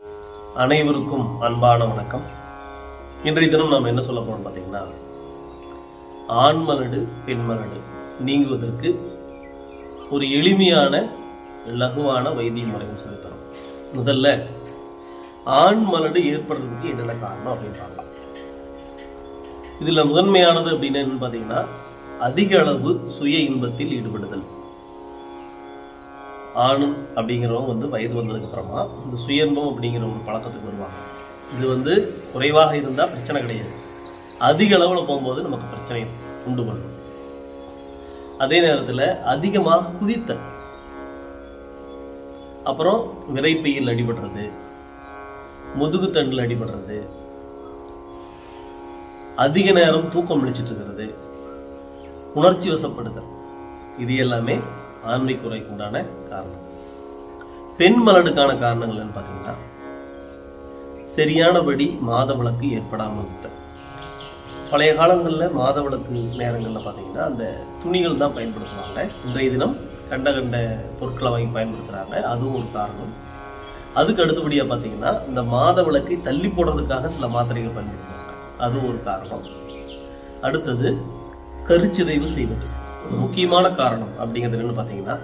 அனைவருக்கும் அன்பான வணக்கம் இன்றைய தினம் நாம் என்ன சொல்ல போறோம் பார்த்தீங்கன்னா ஆண்மலடு பெண்மலடு நீங்குவதற்கு ஒரு எளிமையான லகுவான வைத்திய முறைன்னு சொல்லித்தரோம் முதல்ல ஆண் மலடு ஏற்படுறதுக்கு என்னென்ன காரணம் அப்படின்னு பார்க்கலாம் இதுல முதன்மையானது அப்படின்னு என்னன்னு பார்த்தீங்கன்னா அதிக அளவு சுய இன்பத்தில் ஈடுபடுதல் ஆண் அப்படிங்கிறவங்க வந்து வயது வந்ததுக்கு அப்புறமா இந்த சுய இன்பம் அப்படிங்கிற ஒரு பழக்கத்துக்கு வருவாங்க இது வந்து குறைவாக இருந்தால் பிரச்சனை கிடையாது அதிக அளவில் போகும்போது நமக்கு பிரச்சனை உண்டு பண்ணும் அதே நேரத்தில் அதிகமாக குதித்தல் அப்புறம் விரைப்பையில் அடிபடுறது முதுகுத்தண்டில் அடிபடுறது அதிக நேரம் தூக்கம் விழிச்சிட்டு இருக்கிறது உணர்ச்சி வசப்படுதல் இது எல்லாமே ஆண்மை குறைக்கு உண்டான காரணம் பெண் மலடுக்கான காரணங்கள் என்னன்னு பார்த்தீங்கன்னா சரியானபடி மாதவிளக்கு ஏற்படாமல் இருத்தல் பழைய காலங்களில் மாதவிளக்கு நேரங்களில் பார்த்தீங்கன்னா அந்த துணிகள் தான் பயன்படுத்துவாங்க இன்றைய தினம் கண்ட கண்ட பொருட்களை வாங்கி பயன்படுத்துகிறாங்க அதுவும் ஒரு காரணம் அதுக்கு அடுத்தபடியாக பார்த்தீங்கன்னா இந்த மாதவிளக்கை தள்ளி போடுறதுக்காக சில மாத்திரைகள் பயன்படுத்துவாங்க அதுவும் ஒரு காரணம் அடுத்தது கருச்சிதைவு செய்வது ஒரு முக்கியமான காரணம் அப்படிங்கிறது என்னன்னு பார்த்தீங்கன்னா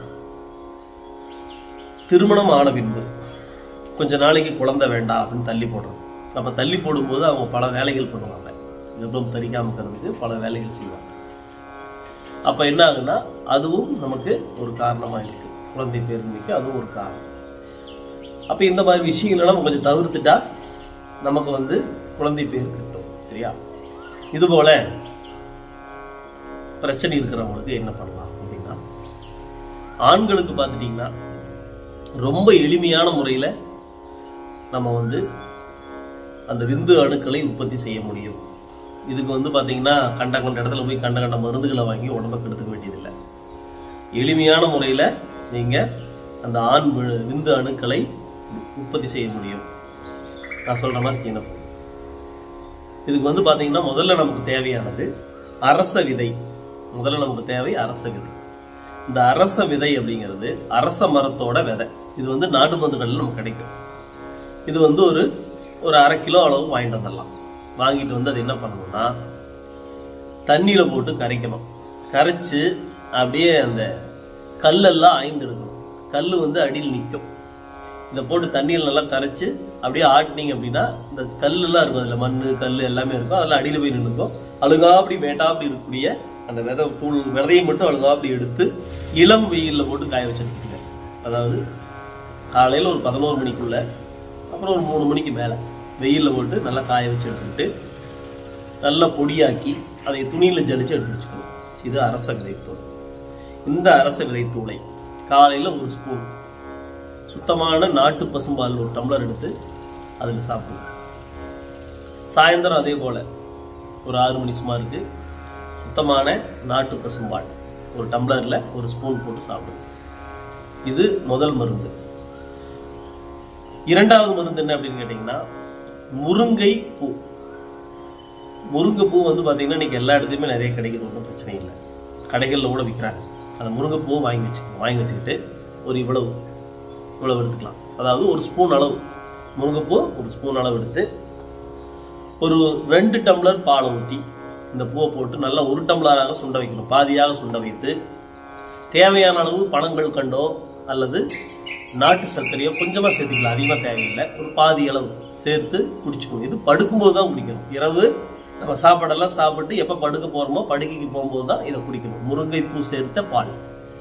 திருமணம் ஆன பின்பு கொஞ்ச நாளைக்கு குழந்தை வேண்டாம் அப்படின்னு தள்ளி போடுறது அப்போ தள்ளி போடும்போது அவங்க பல வேலைகள் பண்ணுவாங்க கர்ப்பம் தரிக்காம இருக்கிறதுக்கு பல வேலைகள் செய்வாங்க அப்போ என்ன ஆகுன்னா அதுவும் நமக்கு ஒரு காரணமாக இருக்கு குழந்தை பேருந்துக்கு அதுவும் ஒரு காரணம் அப்போ இந்த மாதிரி விஷயங்களை நம்ம கொஞ்சம் தவிர்த்துட்டா நமக்கு வந்து குழந்தை பேர் கிட்டும் சரியா இதுபோல பிரச்சனை இருக்கிறவங்களுக்கு என்ன பண்ணலாம் அப்படின்னா ஆண்களுக்கு பார்த்துட்டிங்கன்னா ரொம்ப எளிமையான முறையில் நம்ம வந்து அந்த விந்து அணுக்களை உற்பத்தி செய்ய முடியும் இதுக்கு வந்து பார்த்தீங்கன்னா கண்ட கண்ட இடத்துல போய் கண்ட கண்ட மருந்துகளை வாங்கி உடம்ப கெடுத்துக்க வேண்டியதில்லை எளிமையான முறையில் நீங்கள் அந்த ஆண் வி- விந்து அணுக்களை உற்பத்தி செய்ய முடியும் நான் சொல்கிற மாதிரி செஞ்சீங்கன்னா போதும். இதுக்கு வந்து பார்த்தீங்கன்னா முதல்ல நமக்கு தேவையானது அரச விதை முதல்ல நமக்கு தேவை அரச விதை இந்த அரச விதை அப்படிங்கிறது அரச மரத்தோட விதை இது வந்து நாட்டு மருந்து கடையில் நமக்கு கிடைக்கும் இது வந்து ஒரு ஒரு அரை கிலோ அளவு வாங்கிட்டு வந்துடலாம் வாங்கிட்டு வந்து அது என்ன பண்ணணும்னா தண்ணியில் போட்டு கரைக்கணும் கரைச்சு அப்படியே அந்த கல்லெல்லாம் ஆய்ந்து எடுக்கணும் கல் வந்து அடியில் நிற்கும் இதை போட்டு தண்ணியில் நல்லா கரைச்சு அப்படியே ஆட்டினீங்க அப்படின்னா இந்த கல்லெல்லாம் இருக்கும் அதில் மண் கல் எல்லாமே இருக்கும் அதெல்லாம் அடியில் போய் நின்றுக்கும் அழுகாப்படி வேட்டாப்படி இருக்கக்கூடிய அந்த விதை தூள் விதையை மட்டும் அழுகாப்படி எடுத்து இளம் வெயிலில் போட்டு காய வச்சிருக்கீங்க அதாவது காலையில் ஒரு பதினோரு மணிக்குள்ள அப்புறம் ஒரு மூணு மணிக்கு மேலே வெயிலில் போட்டு நல்லா காய வச்சு எடுத்துக்கிட்டு நல்லா பொடியாக்கி அதை துணியில் ஜலிச்சு எடுத்து வச்சுக்கணும் இது அரச விதைத்தூள் இந்த அரச விதைத்தூளை காலையில் ஒரு ஸ்பூன் சுத்தமான நாட்டு பசும்பால் ஒரு டம்ளர் எடுத்து அதில் சாப்பிடணும் சாயந்தரம் அதே போல் ஒரு ஆறு மணி சுமாருக்கு சுத்தமான நாட்டு பசும்பால் ஒரு டம்ளரில் ஒரு ஸ்பூன் போட்டு சாப்பிடணும் இது முதல் மருந்து இரண்டாவது மருந்து என்ன அப்படின்னு கேட்டிங்கன்னா முருங்கை பூ முருங்கை பூ வந்து பார்த்தீங்கன்னா இன்னைக்கு எல்லா இடத்துலையுமே நிறைய கிடைக்குது ஒன்றும் பிரச்சனை இல்லை கடைகளில் கூட விற்கிறாங்க அந்த முருங்கை பூவை வாங்கி வச்சுக்கணும் வாங்கி வச்சுக்கிட்டு ஒரு இவ்வளவு இவ்வளவு எடுத்துக்கலாம் அதாவது ஒரு ஸ்பூன் அளவு முருங்கைப்பூ ஒரு ஸ்பூன் அளவு எடுத்து ஒரு ரெண்டு டம்ளர் பாலை ஊற்றி இந்த பூவை போட்டு நல்லா ஒரு டம்ளராக சுண்ட வைக்கணும் பாதியாக சுண்ட வைத்து தேவையான அளவு பழங்கள் கண்டோ அல்லது நாட்டு சர்க்கரையோ கொஞ்சமாக சேர்த்துக்கலாம் அதிகமாக தேவையில்லை ஒரு பாதி அளவு சேர்த்து குடிச்சுக்கணும் இது படுக்கும்போது தான் குடிக்கணும் இரவு நம்ம சாப்பாடெல்லாம் சாப்பிட்டு எப்போ படுக்க போகிறோமோ படுக்கைக்கு போகும்போது தான் இதை குடிக்கணும் முருங்கை பூ சேர்த்த பால்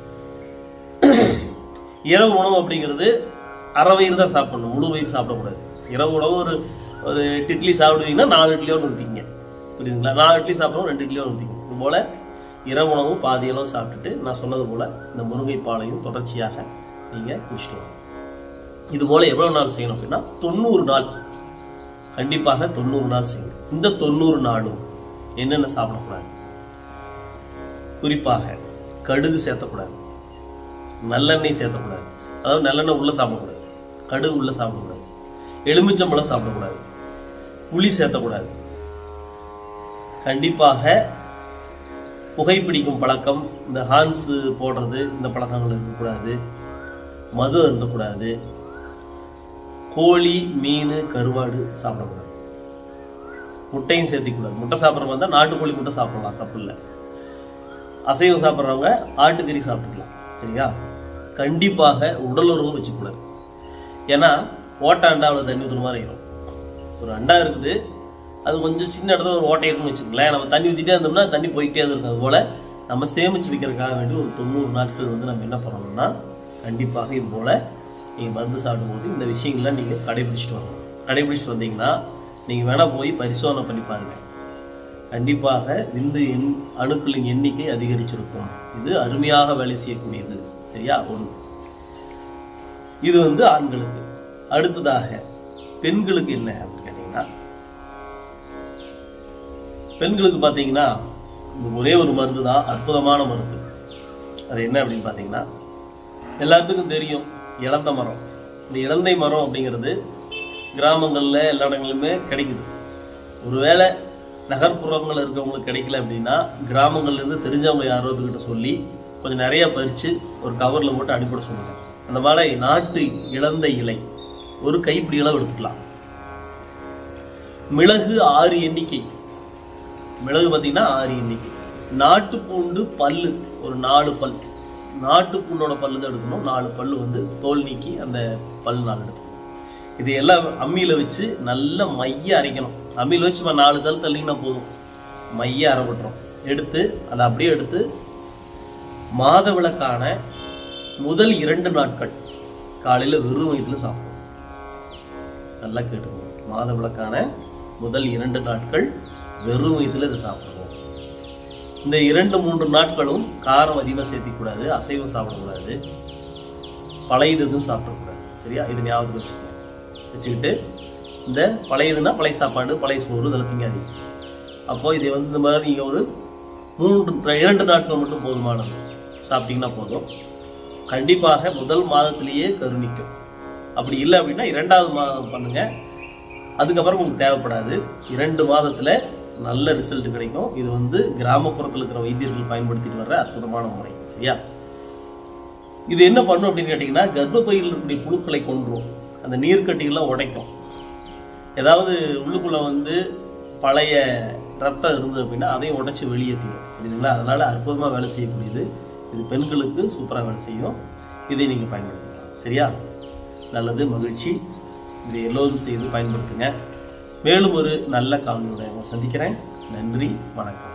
இரவு உணவு அப்படிங்கிறது அரை வயிறு தான் சாப்பிடணும் முழு வயிறு சாப்பிடக்கூடாது இரவு உணவு ஒரு ஒரு எட்டு இட்லி சாப்பிடுவீங்கன்னா நாலு இட்லியோ நிறுத்திங்க புரியுதுங்களா நாலு இட்லி சாப்பிடணும் ரெண்டு இட்லியோ நிறுத்திக்கணும் இது போல் இரவு உணவு பாதி அளவு சாப்பிட்டுட்டு நான் சொன்னது போல் இந்த முருங்கை பாலையும் தொடர்ச்சியாக நீங்கள் குடிச்சிட்டு வாங்க இது போல் எவ்வளோ நாள் செய்யணும் அப்படின்னா தொண்ணூறு நாள் கண்டிப்பாக தொண்ணூறு நாள் செய்யணும் இந்த தொண்ணூறு நாளும் என்னென்ன சாப்பிடக்கூடாது குறிப்பாக கடுகு சேர்த்தக்கூடாது நல்லெண்ணெய் சேர்த்தக்கூடாது அதாவது நல்லெண்ணெய் உள்ள சாப்பிடக்கூடாது கடுகு உள்ள சாப்பிடக்கூடாது எலுமிச்சம்பழம் சாப்பிடக்கூடாது புளி சேர்த்தக்கூடாது கண்டிப்பாக புகைப்பிடிக்கும் பழக்கம் இந்த ஹான்ஸ் போடுறது இந்த பழக்கங்கள் இருக்கக்கூடாது மது அருந்தக்கூடாது கோழி மீன் கருவாடு சாப்பிடக்கூடாது முட்டையும் சேர்த்திக்கூடாது முட்டை சாப்பிட்றவங்க வந்தால் நாட்டுக்கோழி முட்டை சாப்பிடலாம் தப்பு இல்லை அசைவம் சாப்பிட்றவங்க ஆட்டுக்கறி சாப்பிட்டுக்கலாம் சரியா கண்டிப்பாக உடலுறவு வச்சுக்கூடாது ஏன்னா ஓட்ட அண்டாவில் தண்ணி ஊற்றுற மாதிரி ஆயிரும் ஒரு அண்டா இருக்குது அது கொஞ்சம் சின்ன இடத்துல ஒரு ஓட்டை இருக்குன்னு வச்சுக்கங்களேன் நம்ம தண்ணி ஊற்றிட்டே இருந்தோம்னா தண்ணி போயிட்டே தான் இருக்கும் அதுபோல் நம்ம சேமிச்சு வைக்கிறதுக்காக வேண்டி ஒரு தொண்ணூறு நாட்கள் வந்து நம்ம என்ன பண்ணணும்னா கண்டிப்பாக இது போல் நீங்கள் மருந்து சாப்பிடும்போது இந்த விஷயங்கள்லாம் நீங்கள் கடைபிடிச்சிட்டு வரணும் கடைபிடிச்சிட்டு வந்தீங்கன்னா நீங்கள் வேணால் போய் பரிசோதனை பண்ணி பாருங்கள் கண்டிப்பாக விந்து எண் அணுக்களின் எண்ணிக்கை அதிகரிச்சிருக்கும் இது அருமையாக வேலை செய்யக்கூடியது சரியா ஒன்று இது வந்து ஆண்களுக்கு அடுத்ததாக பெண்களுக்கு என்ன அப்படின்னு கேட்டிங்கன்னா பெண்களுக்கு பார்த்தீங்கன்னா இந்த ஒரே ஒரு மருந்து தான் அற்புதமான மருந்து அது என்ன அப்படின்னு பார்த்தீங்கன்னா எல்லாத்துக்கும் தெரியும் இளந்த மரம் இந்த இளந்தை மரம் அப்படிங்கிறது கிராமங்களில் எல்லா இடங்களிலுமே கிடைக்குது ஒருவேளை நகர்ப்புறங்களில் இருக்கவங்களுக்கு கிடைக்கல அப்படின்னா கிராமங்கள்லேருந்து தெரிஞ்சவங்க யாரோதுக்கிட்ட சொல்லி கொஞ்சம் நிறைய பறித்து ஒரு கவரில் போட்டு அனுப்பிட சொல்லுங்க அந்த மாதிரி நாட்டு இளந்த இலை ஒரு கைப்பிடி அளவு எடுத்துக்கலாம் மிளகு ஆறு எண்ணிக்கை மிளகு பார்த்தீங்கன்னா ஆறு எண்ணிக்கை நாட்டு பூண்டு பல்லு ஒரு நாலு பல் நாட்டு பூண்டோட பல்லு தான் எடுக்கணும் நாலு பல்லு வந்து தோல் நீக்கி அந்த பல் நாலு எடுத்துக்கணும் இது எல்லாம் அம்மியில் வச்சு நல்லா மைய அரைக்கணும் அம்மியில் வச்சு சும்மா நாலு தல் தள்ளிங்கன்னா போதும் மைய அரைப்பட்டுரும் எடுத்து அதை அப்படியே எடுத்து மாதவிளக்கான முதல் இரண்டு நாட்கள் காலையில் வெறும் வயிற்றுல சாப்பிடணும் நல்லா கேட்டுக்கணும் மாதவிளக்கான முதல் இரண்டு நாட்கள் வெறும் வயிற்றுல இதை சாப்பிடணும் இந்த இரண்டு மூன்று நாட்களும் காரம் அதிகமாக சேர்த்திக்கூடாது அசைவம் சாப்பிடக்கூடாது பழையது எதுவும் சாப்பிடக்கூடாது சரியா இது ஞாபகம் வச்சுக்கோங்க வச்சுக்கிட்டு இந்த பழையதுன்னா பழைய சாப்பாடு பழைய சோறு இதெல்லாம் திங்காதீங்க அப்போ இதை வந்து இந்த மாதிரி நீங்கள் ஒரு மூன்று இரண்டு நாட்கள் மட்டும் போதுமானது சாப்பிட்டீங்கன்னா போதும் கண்டிப்பாக முதல் மாதத்திலேயே கருணிக்கும் அப்படி இல்லை அப்படின்னா இரண்டாவது மாதம் பண்ணுங்க அதுக்கப்புறம் உங்களுக்கு தேவைப்படாது இரண்டு மாதத்துல நல்ல ரிசல்ட் கிடைக்கும் இது வந்து கிராமப்புறத்தில் இருக்கிற வைத்தியர்கள் பயன்படுத்திட்டு வர்ற அற்புதமான முறை சரியா இது என்ன பண்ணும் அப்படின்னு கேட்டிங்கன்னா கர்ப்பப்பையில் இருக்கக்கூடிய புழுக்களை கொன்றும் அந்த நீர்க்கட்டிகள்லாம் உடைக்கும் ஏதாவது உள்ளுக்குள்ள வந்து பழைய ரத்தம் இருந்தது அப்படின்னா அதையும் உடைச்சி வெளியேற்றிடும் புரியுதுங்களா அதனால அற்புதமாக வேலை செய்யக்கூடியது இது பெண்களுக்கு சூப்பராக வேலை செய்யும் இதை நீங்கள் பயன்படுத்திக்கலாம் சரியா நல்லது மகிழ்ச்சி இதை எல்லோரும் செய்து பயன்படுத்துங்க மேலும் ஒரு நல்ல காணொலியோட உங்களை சந்திக்கிறேன் நன்றி வணக்கம்